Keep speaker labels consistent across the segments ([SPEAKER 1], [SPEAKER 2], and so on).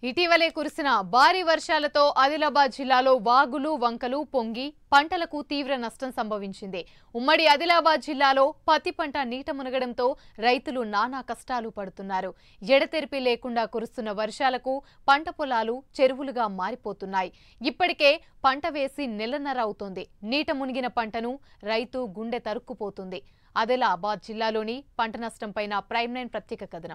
[SPEAKER 1] ఇటీవలే కురిసిన భారీ వర్షాలతో ఆదిలాబాద్ జిల్లాలో వాగులు వంకలు పొంగి పంటలకు తీవ్ర నష్టం సంభవించింది ఉమ్మడి ఆదిలాబాద్ జిల్లాలో పత్తి పంట నీట మునగడంతో రైతులు నానా కష్టాలు పడుతున్నారు ఎడతెరిపి లేకుండా కురుస్తున్న వర్షాలకు పంట పొలాలు చెరువులుగా మారిపోతున్నాయి ఇప్పటికే పంట వేసి నెలన్నర అవుతోంది నీట మునిగిన పంటను రైతు గుండె తరుక్కుపోతుంది ఆదిలాబాద్ జిల్లాలోని పంట నష్టంపైన ప్రైమ్ నైన్ ప్రత్యేక కథనం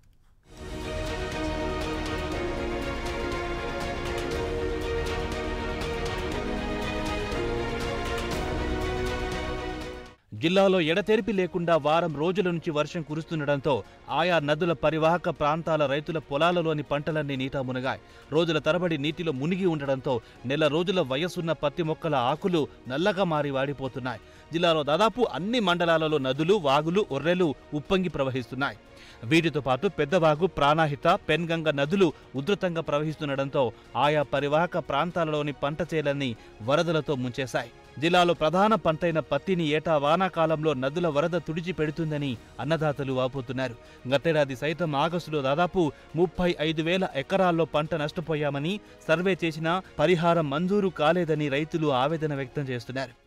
[SPEAKER 2] జిల్లాలో ఎడతెరిపి లేకుండా వారం రోజుల నుంచి వర్షం కురుస్తుండటంతో ఆయా నదుల పరివాహక ప్రాంతాల రైతుల పొలాలలోని పంటలన్నీ నీట మునగాయి రోజుల తరబడి నీటిలో మునిగి ఉండడంతో నెల రోజుల వయసున్న పత్తి మొక్కల ఆకులు నల్లగా మారి వాడిపోతున్నాయి జిల్లాలో దాదాపు అన్ని మండలాలలో నదులు వాగులు ఒర్రెలు ఉప్పొంగి ప్రవహిస్తున్నాయి వీటితో పాటు పెద్దవాగు ప్రాణాహిత పెన్గంగ నదులు ఉధృతంగా ప్రవహిస్తుండటంతో ఆయా పరివాహక ప్రాంతాలలోని పంట చేలన్నీ వరదలతో ముంచేశాయి జిల్లాలో ప్రధాన పంటైన పత్తిని ఏటా వానాకాలంలో నదుల వరద తుడిచి పెడుతుందని అన్నదాతలు వాపోతున్నారు గతేడాది సైతం ఆగస్టులో దాదాపు ముప్పై ఐదు వేల ఎకరాల్లో పంట నష్టపోయామని సర్వే చేసినా పరిహారం మంజూరు కాలేదని రైతులు ఆవేదన వ్యక్తం చేస్తున్నారు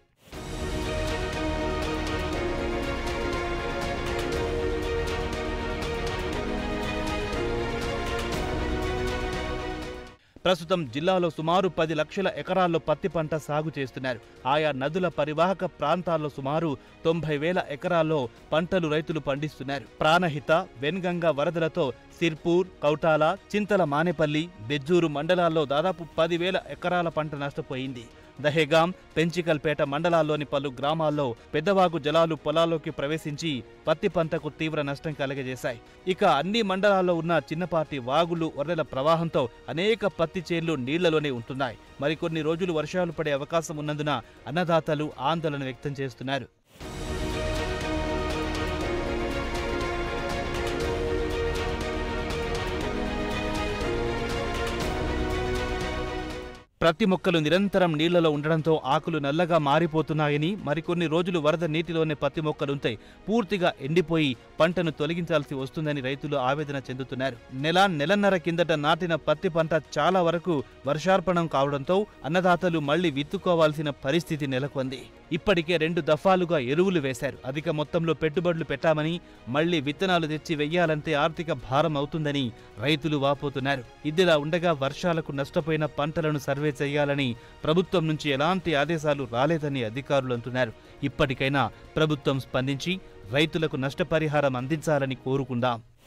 [SPEAKER 2] ప్రస్తుతం జిల్లాలో సుమారు పది లక్షల ఎకరాల్లో పత్తి పంట సాగు చేస్తున్నారు ఆయా నదుల పరివాహక ప్రాంతాల్లో సుమారు తొంభై వేల ఎకరాల్లో పంటలు రైతులు పండిస్తున్నారు ప్రాణహిత వెన్గంగ వరదలతో సిర్పూర్ కౌటాల చింతల మానేపల్లి బెజ్జూరు మండలాల్లో దాదాపు పదివేల ఎకరాల పంట నష్టపోయింది దహేగాం పెంచికల్పేట మండలాల్లోని పలు గ్రామాల్లో పెద్దవాగు జలాలు పొలాల్లోకి ప్రవేశించి పత్తి పంటకు తీవ్ర నష్టం కలగజేశాయి ఇక అన్ని మండలాల్లో ఉన్న చిన్నపాటి వాగులు ఒర్రెల ప్రవాహంతో అనేక పత్తి చేన్లు నీళ్లలోనే ఉంటున్నాయి మరికొన్ని రోజులు వర్షాలు పడే అవకాశం ఉన్నందున అన్నదాతలు ఆందోళన వ్యక్తం చేస్తున్నారు ప్రతి మొక్కలు నిరంతరం నీళ్లలో ఉండడంతో ఆకులు నల్లగా మారిపోతున్నాయని మరికొన్ని రోజులు వరద నీటిలోనే పత్తి మొక్కలుంటే పూర్తిగా ఎండిపోయి పంటను తొలగించాల్సి వస్తుందని రైతులు ఆవేదన చెందుతున్నారు నెల నెలన్నర కిందట నాటిన పత్తి పంట చాలా వరకు వర్షార్పణం కావడంతో అన్నదాతలు మళ్లీ విత్తుకోవాల్సిన పరిస్థితి నెలకొంది ఇప్పటికే రెండు దఫాలుగా ఎరువులు వేశారు అధిక మొత్తంలో పెట్టుబడులు పెట్టామని మళ్లీ విత్తనాలు తెచ్చి వెయ్యాలంటే ఆర్థిక భారం అవుతుందని రైతులు వాపోతున్నారు ఇదిలా ఉండగా వర్షాలకు నష్టపోయిన పంటలను సర్వే చేయాలని ప్రభుత్వం నుంచి ఎలాంటి ఆదేశాలు రాలేదని అధికారులు అంటున్నారు ఇప్పటికైనా ప్రభుత్వం స్పందించి రైతులకు నష్టపరిహారం అందించాలని కోరుకుందాం